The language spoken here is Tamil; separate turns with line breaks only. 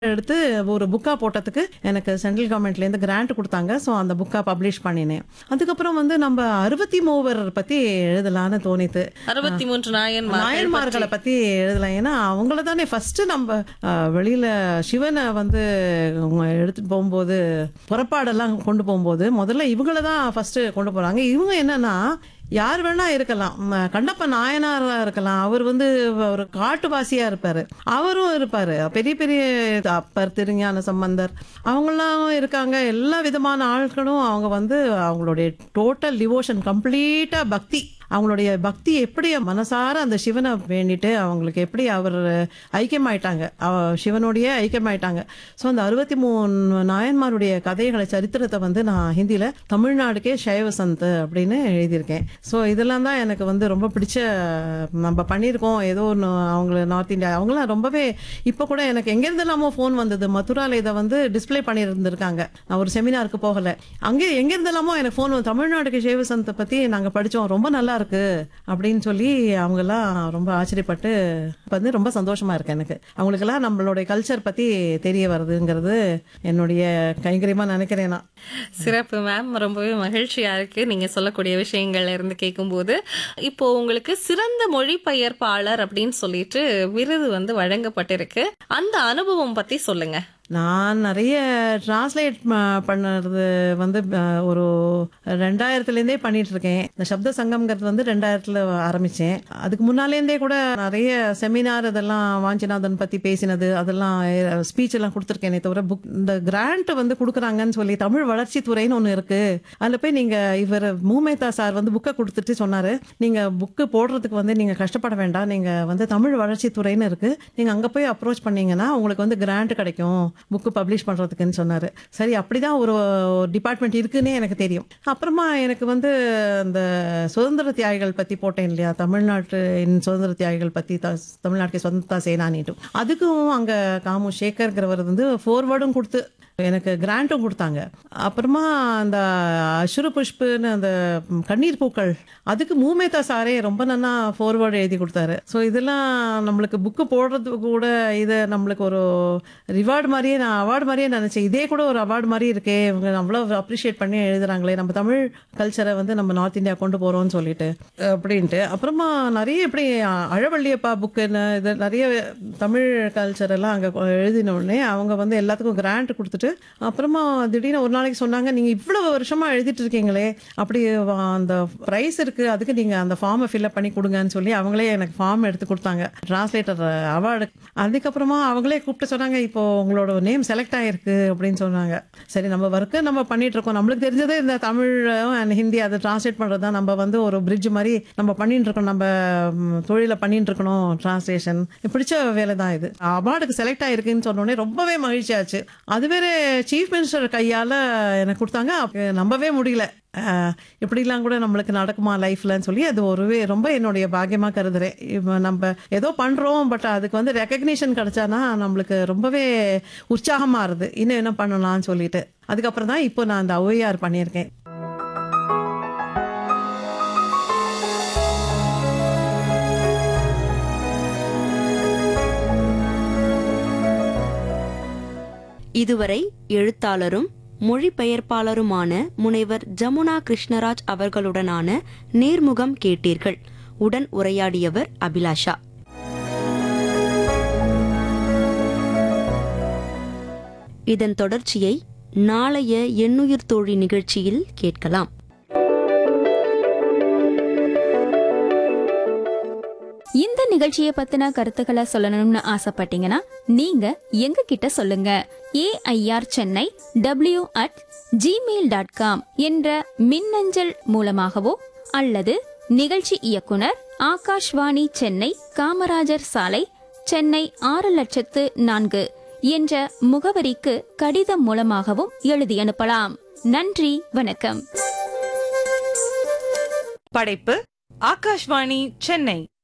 எடுத்து ஒரு புக்கா போட்டதுக்கு எனக்கு சென்ட்ரல் கவர்மெண்ட்லேருந்து கிராண்ட் கொடுத்தாங்க ஸோ அந்த புக்கா பப்ளிஷ் பண்ணினேன் அதுக்கப்புறம் வந்து நம்ம அறுபத்தி மூவர் பற்றி எழுதலான்னு தோணித்து
அறுபத்தி மூன்று நாயன்மார்கள்
நாயன்மார்களை பத்தி எழுதலாம் ஏன்னா அவங்கள தானே ஃபர்ஸ்ட் நம்ம அஹ், வெளியில சிவனை வந்து அவங்க எடுத்துட்டு போகும்போது புறப்பாடெல்லாம் கொண்டு போகும்போது முதல்ல இவங்கள தான் ஃபர்ஸ்ட் கொண்டு போறாங்க இவங்க என்னன்னா யார் வேணா இருக்கலாம் ம, கண்ணப்ப நாயனாரா இருக்கலாம் அவர் வந்து ஒரு காட்டுவாசியா இருப்பாரு அவரும் இருப்பாரு பெரிய பெரிய அப்பர் திருஞான சம்பந்தர் அவங்களாம் இருக்காங்க எல்லா விதமான ஆட்களும் அவங்க வந்து அவங்களுடைய டோட்டல் டிவோஷன் கம்ப்ளீட்டா பக்தி அவங்களுடைய பக்தி எப்படி மனசார அந்த சிவனை வேண்டிட்டு அவங்களுக்கு எப்படி அவர் ஐக்கியமாயிட்டாங்க அவ- சிவனோடயே ஐக்கியமாயிட்டாங்க ஸோ அந்த அறுபத்தி மூணு நாயன்மாருடைய கதைகளை சரித்திரத்தை வந்து நான் ஹிந்தியில தமிழ்நாடுக்கே சைவ சந்த் அப்படின்னு எழுதியிருக்கேன் ஸோ இதெல்லாம் தான் எனக்கு வந்து ரொம்ப பிடிச்ச நம்ம பண்ணியிருக்கோம் ஏதோ ஒன்று அவங்கள நார்த் இந்தியா அவங்களாம் ரொம்பவே இப்போ கூட எனக்கு எங்கேருந்தெல்லாமோ ஃபோன் வந்தது மதுரால இதை வந்து டிஸ்ப்ளே பண்ணியிருந்திருக்காங்க நான் ஒரு செமினாருக்கு போகல அங்கே எங்கேருந்தெல்லாமோ எனக்கு ஃபோன் வந்து தமிழ்நாடுக்கு சைவ சந்தை பற்றி நாங்கள் படித்தோம் ரொம்ப நல்லா இருக்கு அப்படின்னு சொல்லி அவங்கெல்லாம் ரொம்ப ஆச்சரியப்பட்டு இப்ப வந்து ரொம்ப சந்தோஷமா இருக்கு எனக்கு அவங்களுக்கெல்லாம் நம்மளுடைய கல்ச்சர் பற்றி தெரிய வருதுங்கிறது என்னுடைய கைங்கரியமா நினைக்கிறேன் நான்
சிறப்பு மேம் ரொம்பவே மகிழ்ச்சியா இருக்கு நீங்க சொல்லக்கூடிய விஷயங்கள்ல இருந்து கேட்கும்போது இப்போ உங்களுக்கு சிறந்த மொழிபெயர்ப்பாளர் அப்படின்னு சொல்லிட்டு விருது வந்து வழங்கப்பட்டிருக்கு அந்த அனுபவம் பத்தி சொல்லுங்க
நான் நிறைய டிரான்ஸ்லேட் பண்ணது வந்து அஹ், ஒரு ரெண்டாயிரத்துலேருந்தே பண்ணிட்டு இருக்கேன் இந்த சப்த சங்கம்ங்கிறது வந்து ரெண்டாயிரத்துல ஆரம்பிச்சேன் அதுக்கு முன்னாலேருந்தே கூட நிறைய செமினார் இதெல்லாம் வாஞ்சிநாதன் பத்தி பேசினது அதெல்லாம் ஸ்பீச் எல்லாம் கொடுத்துருக்கேனே தவிர புக் இந்த கிராண்ட் வந்து கொடுக்குறாங்கன்னு சொல்லி தமிழ் வளர்ச்சி துறைன்னு ஒன்று இருக்கு அதில் போய் நீங்க இவர் மூமேதா சார் வந்து புக்கை கொடுத்துட்டு சொன்னாரு நீங்க புக்கு போடுறதுக்கு வந்து நீங்க கஷ்டப்பட வேண்டாம் நீங்க வந்து தமிழ் வளர்ச்சி துறைன்னு இருக்கு நீங்க அங்க போய் அப்ரோச் பண்ணீங்கன்னா உங்களுக்கு வந்து கிராண்ட் கிடைக்கும் புக்கு பப்ளிஷ் பண்றதுக்குன்னு சொன்னாரு சரி அப்படிதான் ஒரு டிபார்ட்மெண்ட் இருக்குன்னே எனக்கு தெரியும் அப்புறமா எனக்கு வந்து அந்த சுதந்திர தியாகிகள் பத்தி போட்டேன் இல்லையா தமிழ்நாட்டின் சுதந்திர தியாகிகள் பத்தி த- தமிழ்நாட்டுக்கு சொந்தத்தா சேனானிட்டும் அதுக்கும் அங்க காமு சேகர்ங்கிறவர் வந்து ஃபோர்வேர்டும் கொடுத்து எனக்கு கிராண்டும் கொடுத்தாங்க அப்புறமா அந்த அசுர புஷ்புன்னு அந்த கண்ணீர் பூக்கள் அதுக்கு மூமேதா சாரே ரொம்ப நல்லா ஃபோர்வேர்டு எழுதி கொடுத்தாரு ஸோ இதெல்லாம் நம்மளுக்கு புக்கு போடுறது கூட இதை நம்மளுக்கு ஒரு ரிவார்டு மாதிரியே நான் அவார்டு மாதிரியே நினச்சேன் இதே கூட ஒரு அவார்டு மாதிரி இருக்கே இவங்க அவ்வளோ அப்ரிஷியேட் பண்ணி எழுதுறாங்களே நம்ம தமிழ் கல்ச்சரை வந்து நம்ம நார்த் இந்தியா கொண்டு போகிறோம்னு சொல்லிட்டு அப்படின்ட்டு அப்புறமா நிறைய இப்படி அழவள்ளியப்பா புக்குன்னு இது நிறைய தமிழ் கல்ச்சர் எல்லாம் அங்கே எழுதின உடனே அவங்க வந்து எல்லாத்துக்கும் கிராண்ட் கொடுத்துட்டு அப்புறமா திடீர்னு ஒரு நாளைக்கு சொன்னாங்க நீங்கள் இவ்வளவு வருஷமா எழுதிட்டு இருக்கீங்களே அப்படி வ- அந்த ப்ரைஸ் இருக்கு அதுக்கு நீங்கள் அந்த ஃபார்மை ஃபில்அப் பண்ணி கொடுங்கன்னு சொல்லி அவங்களே எனக்கு ஃபார்ம் எடுத்து கொடுத்தாங்க டிரான்ஸ்லேட்டர் அவார்டு அதுக்கப்புறமா அவங்களே கூப்பிட்டு சொன்னாங்க இப்போ உங்களோட நேம் செலக்ட் ஆயிருக்கு அப்படின்னு சொன்னாங்க சரி நம்ம ஒர்க்கு நம்ம பண்ணிட்டு இருக்கோம் நம்மளுக்கு தெரிஞ்சதே இந்த தமிழ் அண்ட் ஹிந்தி அதை டிரான்ஸ்லேட் பண்ணுறது தான் நம்ம வந்து ஒரு பிரிட்ஜ் மாதிரி நம்ம பண்ணிட்டு இருக்கோம் நம்ம ம், தொழிலை பண்ணிட்டு இருக்கணும் டிரான்ஸ்லேஷன் பிடிச்ச வேலை தான் இது அவார்டுக்கு செலக்ட் ஆயிருக்குன்னு சொன்னோடனே ரொம்பவே மகிழ்ச்சியாச்சு அது வேற சீஃப் மினிஸ்டர் கையால் எனக்கு கொடுத்தாங்க அப்ப நம்பவே முடியல அஹ், இப்படிலாம் கூட நம்மளுக்கு நடக்குமா லைஃப்லன்னு சொல்லி அது ஒருவே ரொம்ப என்னுடைய பாக்கியமா கருதுறேன் இப்ப நம்ம ஏதோ பண்றோம் பட் அதுக்கு வந்து ரெக்கக்னிஷன் கிடைச்சானா நம்மளுக்கு ரொம்பவே உற்சாகமா இருது இன்னும் என்ன பண்ணலாம்னு சொல்லிட்டு அதுக்கப்புறம் தான் இப்போ நான் அந்த OER பண்ணியிருக்கேன்
இதுவரை எழுத்தாளரும் மொழிபெயர்ப்பாளருமான முனைவர் ஜமுனா கிருஷ்ணராஜ் அவர்களுடனான நேர்முகம் கேட்டீர்கள் உடன் உரையாடியவர் அபிலாஷா இதன் தொடர்ச்சியை நாளைய எண்ணுயிர் தோழி நிகழ்ச்சியில் கேட்கலாம்
இந்த நிகழ்ச்சியை பத்தின கருத்துக்களை சொல்லணும்னு ஆசைப்பட்டீங்கன்னா நீங்க எங்க கிட்ட சொல்லுங்க AIR Chennai W at Gmail dot com என்ற மின்னஞ்சல் மூலமாகவோ அல்லது நிகழ்ச்சி இயக்குனர் ஆகாஷ்வாணி சென்னை காமராஜர் சாலை சென்னை ஆறு லட்சத்து நான்கு என்ற முகவரிக்கு கடிதம் மூலமாகவும் எழுதி அனுப்பலாம் நன்றி வணக்கம்
படைப்பு ஆகாஷ்வாணி சென்னை